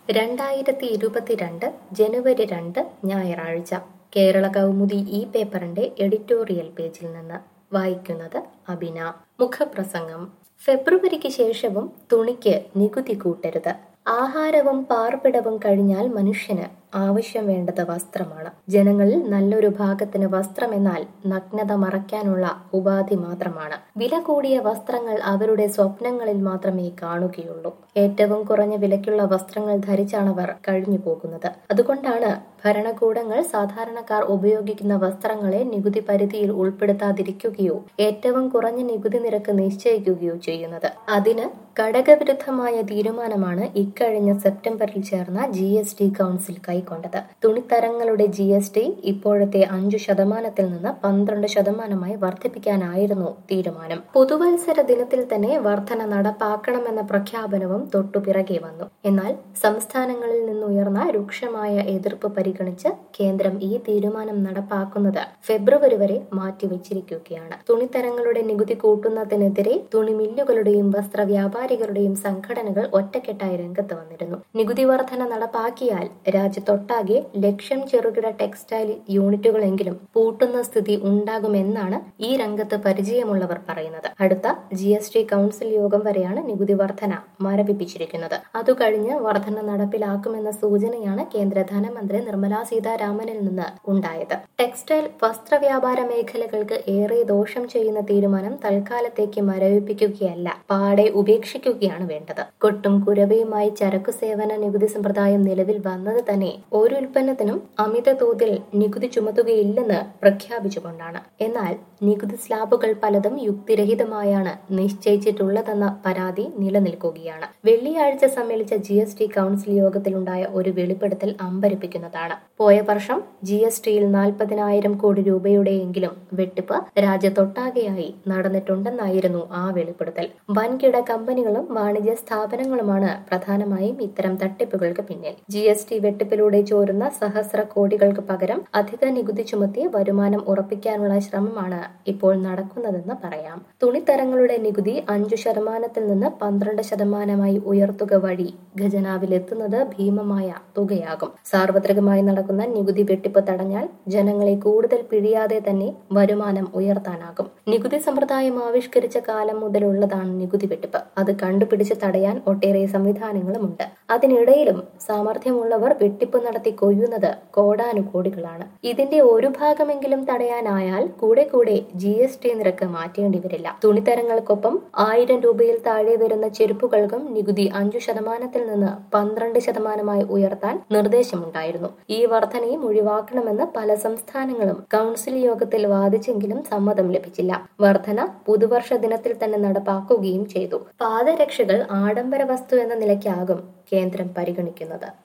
രണ്ടായിരത്തി ഇരുപത്തിരണ്ട് ജനുവരി രണ്ട് ഞായറാഴ്ച കേരള കൗമുദി ഈ പേപ്പറിന്റെ എഡിറ്റോറിയൽ പേജിൽ നിന്ന് വായിക്കുന്നത് അബിന മുഖപ്രസംഗം ഫെബ്രുവരിക്ക് ശേഷവും തുണിക്ക് നികുതി കൂട്ടരുത് ആഹാരവും പാർപ്പിടവും കഴിഞ്ഞാൽ മനുഷ്യന് ആവശ്യം വേണ്ടത് വസ്ത്രമാണ് ജനങ്ങളിൽ നല്ലൊരു ഭാഗത്തിന് വസ്ത്രമെന്നാൽ നഗ്നത മറയ്ക്കാനുള്ള ഉപാധി മാത്രമാണ് വില കൂടിയ വസ്ത്രങ്ങൾ അവരുടെ സ്വപ്നങ്ങളിൽ മാത്രമേ കാണുകയുള്ളൂ ഏറ്റവും കുറഞ്ഞ വിലയ്ക്കുള്ള വസ്ത്രങ്ങൾ ധരിച്ചാണ് അവർ കഴിഞ്ഞു പോകുന്നത് അതുകൊണ്ടാണ് ഭരണകൂടങ്ങൾ സാധാരണക്കാർ ഉപയോഗിക്കുന്ന വസ്ത്രങ്ങളെ നികുതി പരിധിയിൽ ഉൾപ്പെടുത്താതിരിക്കുകയോ ഏറ്റവും കുറഞ്ഞ നികുതി നിരക്ക് നിശ്ചയിക്കുകയോ ചെയ്യുന്നത് അതിന് ഘടകവിരുദ്ധമായ തീരുമാനമാണ് ഇക്കഴിഞ്ഞ സെപ്റ്റംബറിൽ ചേർന്ന ജി എസ് ടി കൗൺസിൽ കൈക്കൊണ്ടത് തുണിത്തരങ്ങളുടെ ജി എസ് ടി ഇപ്പോഴത്തെ അഞ്ചു ശതമാനത്തിൽ നിന്ന് പന്ത്രണ്ട് ശതമാനമായി വർദ്ധിപ്പിക്കാനായിരുന്നു തീരുമാനം പുതുവത്സര ദിനത്തിൽ തന്നെ വർധന നടപ്പാക്കണമെന്ന പ്രഖ്യാപനവും തൊട്ടുപിറകെ വന്നു എന്നാൽ സംസ്ഥാനങ്ങളിൽ നിന്നുയർന്ന രൂക്ഷമായ എതിർപ്പ് പരിഗണിച്ച് കേന്ദ്രം ഈ തീരുമാനം നടപ്പാക്കുന്നത് ഫെബ്രുവരി വരെ മാറ്റിവെച്ചിരിക്കുകയാണ് തുണിത്തരങ്ങളുടെ നികുതി കൂട്ടുന്നതിനെതിരെ തുണി മില്ലുകളുടെയും വസ്ത്ര വ്യാപാരികളുടെയും സംഘടനകൾ ഒറ്റക്കെട്ടായി രംഗത്ത് വന്നിരുന്നു നികുതി വർധന നടപ്പാക്കിയാൽ രാജ്യത്തൊട്ടാകെ ലക്ഷം ചെറുകിട ടെക്സ്റ്റൈൽ യൂണിറ്റുകളെങ്കിലും പൂട്ടുന്ന സ്ഥിതി ഉണ്ടാകുമെന്നാണ് ഈ രംഗത്ത് പരിചയമുള്ളവർ പറയുന്നത് അടുത്ത ജി എസ് ടി കൗൺസിൽ യോഗം വരെയാണ് നികുതി വർധന മരവിപ്പിച്ചിരിക്കുന്നത് അതു കഴിഞ്ഞ് വർധന നടപ്പിലാക്കുമെന്ന സൂചനയാണ് കേന്ദ്ര ധനമന്ത്രി നിർമ്മലാ സീതാരാമനിൽ നിന്ന് ഉണ്ടായത് ടെക്സ്റ്റൈൽ വസ്ത്ര വ്യാപാര മേഖലകൾക്ക് ഏറെ ദോഷം ചെയ്യുന്ന തീരുമാനം തൽക്കാലത്തേക്ക് മരവിപ്പിക്കുകയല്ല പാടെ ഉപേക്ഷിക്കുകയാണ് വേണ്ടത് കൊട്ടും കുരവയുമായി ചരക്കു സേവന നികുതി സമ്പ്രദായം നിലവിൽ വന്നത് തന്നെ ഒരു ഉൽപ്പന്നത്തിനും അമിത തോതിൽ നികുതി ചുമത്തുകയില്ലെന്ന് പ്രഖ്യാപിച്ചുകൊണ്ടാണ് എന്നാൽ നികുതി സ്ലാബുകൾ പലതും യുക്തിരഹിതമായാണ് നിശ്ചയിച്ചിട്ടുള്ളതെന്ന പരാതി നിലനിൽക്കുകയാണ് വെള്ളിയാഴ്ച സമ്മേളിച്ച ജി എസ് ടി കൗൺസിൽ യോഗത്തിലുണ്ടായ ഒരു വെളിപ്പെടുത്തൽ അമ്പരപ്പിക്കുന്നതാണ് പോയ വർഷം ജി എസ് ടിയിൽ നാൽപ്പതിനായിരം കോടി രൂപയുടെയെങ്കിലും വെട്ടിപ്പ് രാജ്യത്തൊട്ടാകെയായി നടന്നിട്ടുണ്ടെന്നായിരുന്നു ആ വെളിപ്പെടുത്തൽ വൻകിട കമ്പനികളും വാണിജ്യ സ്ഥാപനങ്ങളുമാണ് പ്രധാനമായും ഇത്തരം തട്ടിപ്പുകൾക്ക് പിന്നിൽ ജി എസ് ടി വെട്ടിപ്പിലൂടെ ചോരുന്ന സഹസ്ര കോടികൾക്ക് പകരം അധിക നികുതി ചുമത്തി വരുമാനം ഉറപ്പിക്കാനുള്ള ശ്രമമാണ് ഇപ്പോൾ നടക്കുന്നതെന്ന് പറയാം തുണിത്തരങ്ങളുടെ നികുതി അഞ്ചു ശതമാനത്തിൽ നിന്ന് പന്ത്രണ്ട് ശതമാനമായി ഉയർത്തുക വഴി ഖജനാവിലെത്തുന്നത് ഭീമമായ തുകയാകും സാർവത്രികമായി നടക്കുന്ന നികുതി വെട്ടിപ്പ് തടഞ്ഞാൽ ജനങ്ങളെ കൂടുതൽ പിഴിയാതെ തന്നെ വരുമാനം ഉയർത്താനാകും നികുതി സമ്പ്രദായം ആവിഷ്കരിച്ച കാലം മുതലുള്ളതാണ് നികുതി വെട്ടിപ്പ് അത് കണ്ടുപിടിച്ച് തടയാൻ ഒട്ടേറെ സംവിധാനങ്ങളുമുണ്ട് അതിനിടയിലും സാമർഥ്യമുള്ളവർ വെട്ടിപ്പ് നടത്തി കൊയ്യുന്നത് കോടാനുകോടികളാണ് ഇതിന്റെ ഒരു ഭാഗമെങ്കിലും തടയാനായാൽ കൂടെ കൂടെ ജി എസ് ടി നിരക്ക് മാറ്റേണ്ടി വരില്ല തുണിത്തരങ്ങൾക്കൊപ്പം ആയിരം രൂപയിൽ താഴെ വരുന്ന ചെരുപ്പുകൾക്കും നികുതി അഞ്ചു ശതമാനത്തിൽ നിന്ന് പന്ത്രണ്ട് ശതമാനമായി ഉയർത്താൻ നിർദ്ദേശമുണ്ടായിരുന്നു ഈ വർധനയും ഒഴിവാക്കണമെന്ന് പല സംസ്ഥാനങ്ങളും കൗൺസിൽ യോഗത്തിൽ വാദിച്ചെങ്കിലും സമ്മതം ലഭിച്ചില്ല വർധന പുതുവർഷ ദിനത്തിൽ തന്നെ നടപ്പാക്കുകയും ചെയ്തു പാദരക്ഷകൾ ആഡംബര വസ്തു എന്ന നിലയ്ക്കാകും കേന്ദ്രം പരിഗണിക്കുന്നത്